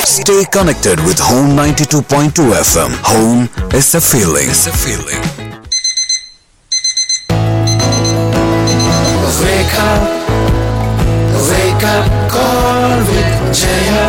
Stay connected with Home 92.2 FM. Home is a feeling. Is a feeling. Wake up, wake up, call with Jaya.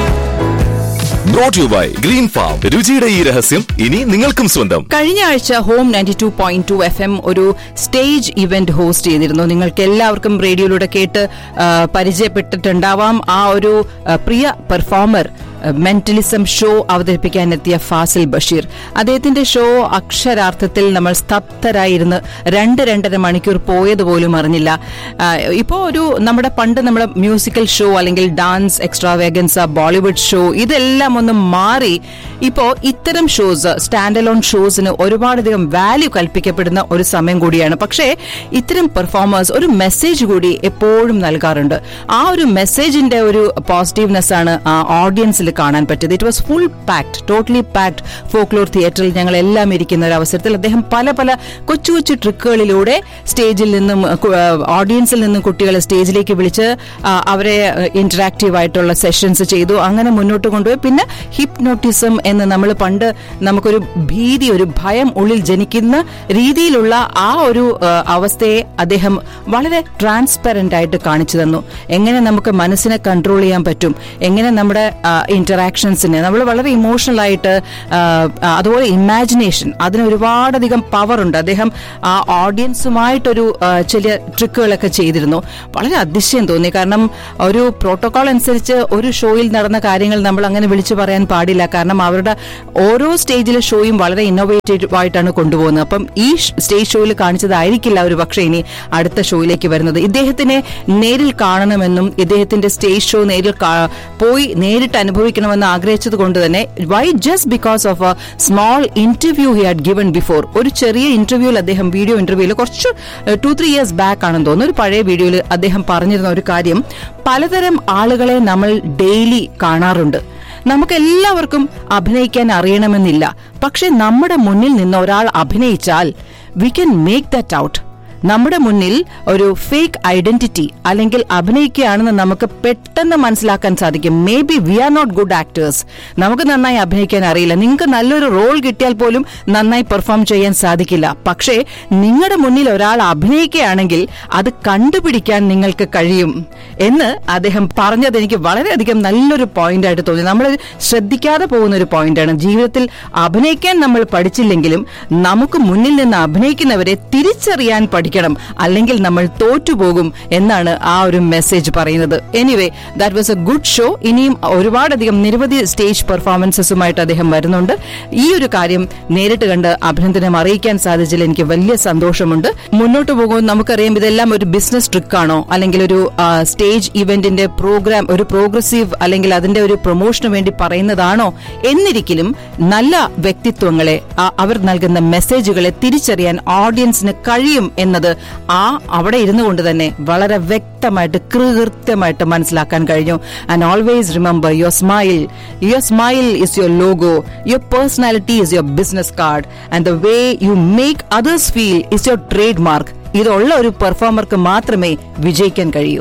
Brought you by green farm രുചിയുടെ ഈ രഹസ്യം ഇനി നിങ്ങൾക്കും സ്വന്തം കഴിഞ്ഞ ആഴ്ച home ninety two point two F M ഒരു stage event host ചെയ്തിരുന്നു നിങ്ങൾക്ക് എല്ലാവർക്കും റേഡിയോയിലൂടെ കേട്ട് ആ, പരിചയപ്പെട്ടിട്ടുണ്ടാവാം ആ ഒരു ആ, പ്രിയ പെർഫോമർ മെന്റലിസം ഷോ അവതരിപ്പിക്കാനെത്തിയ ഫാസിൽ ബഷീർ അദ്ദേഹത്തിന്റെ ഷോ അക്ഷരാർത്ഥത്തിൽ നമ്മൾ സ്തബ്ധരായിരുന്ന് രണ്ട് രണ്ടര മണിക്കൂർ പോയതുപോലും അറിഞ്ഞില്ല ആ, ഇപ്പോ ഒരു നമ്മുടെ പണ്ട് നമ്മുടെ മ്യൂസിക്കൽ ഷോ അല്ലെങ്കിൽ dance extravaganza Bollywood show ഇതെല്ലാം ഒന്ന് മാറി ഇപ്പോ ഇത്തരം ഷോസ് സ്റ്റാൻഡ് അലോൺ ഷോസിന് ഒരുപാടധികം വാല്യൂ കൽപ്പിക്കപ്പെടുന്ന ഒരു സമയം കൂടിയാണ് പക്ഷേ ഇത്തരം പെർഫോമേഴ്സ് ഒരു മെസ്സേജ് കൂടി എപ്പോഴും നൽകാറുണ്ട് ആ ഒരു മെസ്സേജിന്റെ ഒരു പോസിറ്റീവ്നെസ് ആണ് ആ ഓഡിയൻസിൽ കാണാൻ പറ്റിയത് it was full packed totally packed folklore തിയേറ്ററിൽ ഞങ്ങൾ എല്ലാം ഇരിക്കുന്ന ഒരു അവസരത്തിൽ അദ്ദേഹം പല പല കൊച്ചു കൊച്ചു ട്രിക്കുകളിലൂടെ സ്റ്റേജിൽ നിന്നും കു- ആ, ഓഡിയൻസിൽ നിന്നും കുട്ടികളെ സ്റ്റേജിലേക്ക് വിളിച്ച് ആ, അവരെ ഇന്ററാക്റ്റീവ് ആയിട്ടുള്ള സെഷൻസ് ചെയ്തു അങ്ങനെ മുന്നോട്ട് കൊണ്ടുപോയി പിന്നെ ഹിപ്നോട്ടിസം എന്ന് നമ്മൾ പണ്ട് നമുക്കൊരു ഭീതി ഒരു ഭയം ഉള്ളിൽ ജനിക്കുന്ന രീതിയിലുള്ള ആ ഒരു ആ, അവസ്ഥയെ അദ്ദേഹം വളരെ ട്രാൻസ്പെറന്റ് ആയിട്ട് കാണിച്ചു തന്നു എങ്ങനെ നമുക്ക് മനസ്സിനെ കൺട്രോൾ ചെയ്യാൻ പറ്റും എങ്ങനെ നമ്മുടെ ഇന്ററാക്ഷൻസിനെ നമ്മൾ വളരെ ഇമോഷണൽ ആയിട്ട് ആ, ആ, അതുപോലെ ഇമാജിനേഷൻ അതിന് ഒരുപാടധികം പവർ ഉണ്ട് അദ്ദേഹം ആ ഓഡിയൻസുമായിട്ടൊരു ആ, ചില ട്രിക്കുകളൊക്കെ ചെയ്തിരുന്നു വളരെ അതിശയം തോന്നി കാരണം ഒരു പ്രോട്ടോകോൾ അനുസരിച്ച് ഒരു ഷോയിൽ നടന്ന കാര്യങ്ങൾ നമ്മൾ അങ്ങനെ വിളിച്ചു പറയാൻ പാടില്ല കാരണം അവരുടെ ഓരോ സ്റ്റേജിലെ ഷോയും വളരെ ഇന്നോവേറ്റീവ് ആയിട്ടാണ് കൊണ്ടുപോകുന്നത് അപ്പം ഈ സ്റ്റേജ് ഷോയിൽ കാണിച്ചതായിരിക്കില്ല ഒരു പക്ഷേ ഇനി അടുത്ത ഷോയിലേക്ക് വരുന്നത് ഇദ്ദേഹത്തിനെ നേരിൽ കാണണമെന്നും ഇദ്ദേഹത്തിന്റെ സ്റ്റേജ് ഷോ നേരിൽ കാ- പോയി നേരിട്ട് അനുഭവിക്കണമെന്ന് ആഗ്രഹിച്ചത് കൊണ്ട് തന്നെ why just because of a small interview he had given before ഒരു ചെറിയ ഇന്റർവ്യൂവിൽ അദ്ദേഹം വീഡിയോ ഇന്റർവ്യൂവിൽ കുറച്ച് ടു ത്രീ ഇയേഴ്സ് ബാക്ക് ആണെന്ന് തോന്നുന്നു ഒരു പഴയ വീഡിയോയിൽ അദ്ദേഹം പറഞ്ഞിരുന്ന ഒരു കാര്യം പലതരം ആളുകളെ നമ്മൾ ഡെയിലി കാണാറുണ്ട് നമുക്ക് എല്ലാവർക്കും അഭിനയിക്കാൻ അറിയണമെന്നില്ല പക്ഷെ നമ്മുടെ മുന്നിൽ നിന്ന് ഒരാൾ അഭിനയിച്ചാൽ we can make that out നമ്മുടെ മുന്നിൽ ഒരു ഫേക്ക് ഐഡന്റിറ്റി അല്ലെങ്കിൽ അഭിനയിക്കുകയാണെന്ന് നമുക്ക് പെട്ടെന്ന് മനസ്സിലാക്കാൻ സാധിക്കും maybe we are not good actors നമുക്ക് നന്നായി അഭിനയിക്കാൻ അറിയില്ല നിങ്ങൾക്ക് നല്ലൊരു റോൾ കിട്ടിയാൽ പോലും നന്നായി പെർഫോം ചെയ്യാൻ സാധിക്കില്ല പക്ഷേ നിങ്ങളുടെ മുന്നിൽ ഒരാൾ അഭിനയിക്കുകയാണെങ്കിൽ അത് കണ്ടുപിടിക്കാൻ നിങ്ങൾക്ക് കഴിയും എന്ന് അദ്ദേഹം പറഞ്ഞത് എനിക്ക് വളരെയധികം നല്ലൊരു പോയിന്റ് ആയിട്ട് തോന്നി നമ്മൾ ശ്രദ്ധിക്കാതെ പോകുന്ന ഒരു പോയിന്റാണ് ജീവിതത്തിൽ അഭിനയിക്കാൻ നമ്മൾ പഠിച്ചില്ലെങ്കിലും നമുക്ക് മുന്നിൽ നിന്ന് അഭിനയിക്കുന്നവരെ തിരിച്ചറിയാൻ പഠിക്കണം അല്ലെങ്കിൽ നമ്മൾ തോറ്റുപോകും എന്നാണ് ആ ഒരു മെസ്സേജ് പറയുന്നത് anyway that was a good show ഇനിയും ഒരുപാടധികം നിരവധി സ്റ്റേജ് പെർഫോമൻസസുമായിട്ട് അദ്ദേഹം വരുന്നുണ്ട് ഈ ഒരു കാര്യം നേരിട്ട് കണ്ട് അഭിനന്ദനം അറിയിക്കാൻ സാധിച്ചതിൽ എനിക്ക് വലിയ സന്തോഷമുണ്ട് മുന്നോട്ട് പോകുമ്പോൾ നമുക്കറിയാം ഇതെല്ലാം ഒരു ബിസിനസ് ട്രിക്കാണോ അല്ലെങ്കിൽ ഒരു ആ, സ്റ്റേജ് ഇവന്റിന്റെ പ്രോഗ്രാം ഒരു പ്രോഗ്രസീവ് അല്ലെങ്കിൽ അതിന്റെ ഒരു പ്രൊമോഷന് വേണ്ടി പറയുന്നതാണോ എന്നിരിക്കലും നല്ല വ്യക്തിത്വങ്ങളെ ആ, അവർ നൽകുന്ന മെസ്സേജുകളെ തിരിച്ചറിയാൻ ഓഡിയൻസിന് കഴിയും എന്നത് ആ അവിടെ ഇരുന്നു കൊണ്ട് തന്നെ വളരെ വ്യക്തമായിട്ട് കൃത്യമായിട്ട് മനസ്സിലാക്കാൻ കഴിഞ്ഞു and always remember your smile your smile is your logo your personality is your business card and the way you make others feel is your trademark ഇതുള്ള ഒരു പെർഫോമർക്ക് മാത്രമേ വിജയിക്കാൻ കഴിയൂ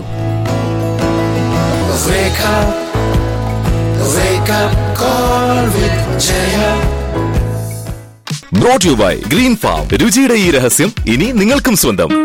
Wake up, wake up, call with Jaya. Brought you by green farm രുചിയുടെ ഈ രഹസ്യം ഇനി നിങ്ങൾക്കും സ്വന്തം